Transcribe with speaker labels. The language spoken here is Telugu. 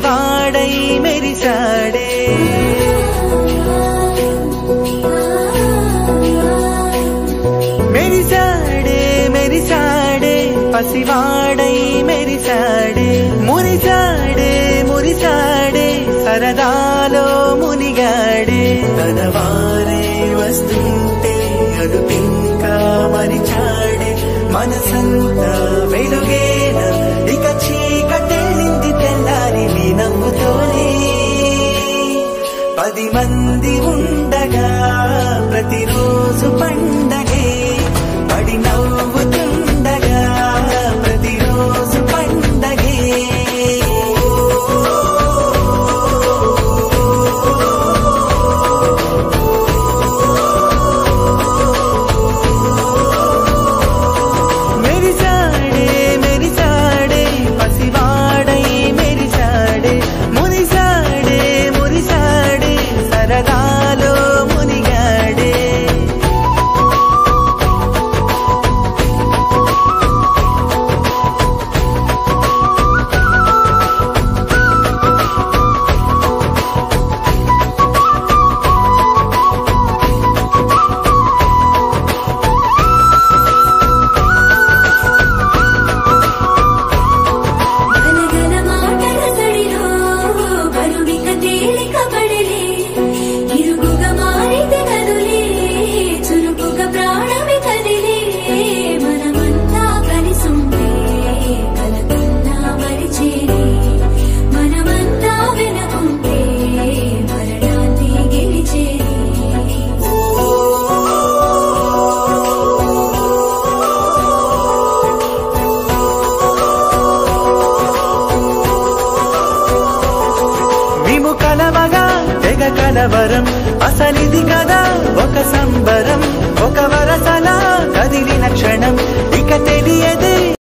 Speaker 1: పసివాడై మెరిశాడే మెరిశాడే మెరిశాడే పసివాడై మెరిశాడే మురిశాడే మురిశాడే సరదాలో మునిగాడే తన వారే వస్తుంటే అడుపింకా మరిచాడే మనసంతా వెలుగేన ఇక చీకటెళ్ళింది తెల్లారి నీ నవ్వుతోనే పది మంది ఉండగా ప్రతిరోజు పండగే పడి నవ్వుతుండగా ప్రతిరోజు పండగే మెరిసాడే మెరిసాడే పసివాడై మెరిసాడే మురిసాడే మురిసాడే సరదాలో మునిగాడే
Speaker 2: గనగన మాటల సడిలో బరువిక తేలిక పడలే ఇరుగుగా మారితే కదులే చురుకుగా ప్రాణమి కదిలే మనమంతా కలిసుంటే కలకన్నా మరిచేరే మనమంతా వెనకుంటే మరణాన్ని గెలిచేరే
Speaker 1: మేము కలవగా తెగ కలవరం అసలిది కదా ఒక సంబరం ఒక వరసలా కదిలిన క్షణం ఇక తెలియదే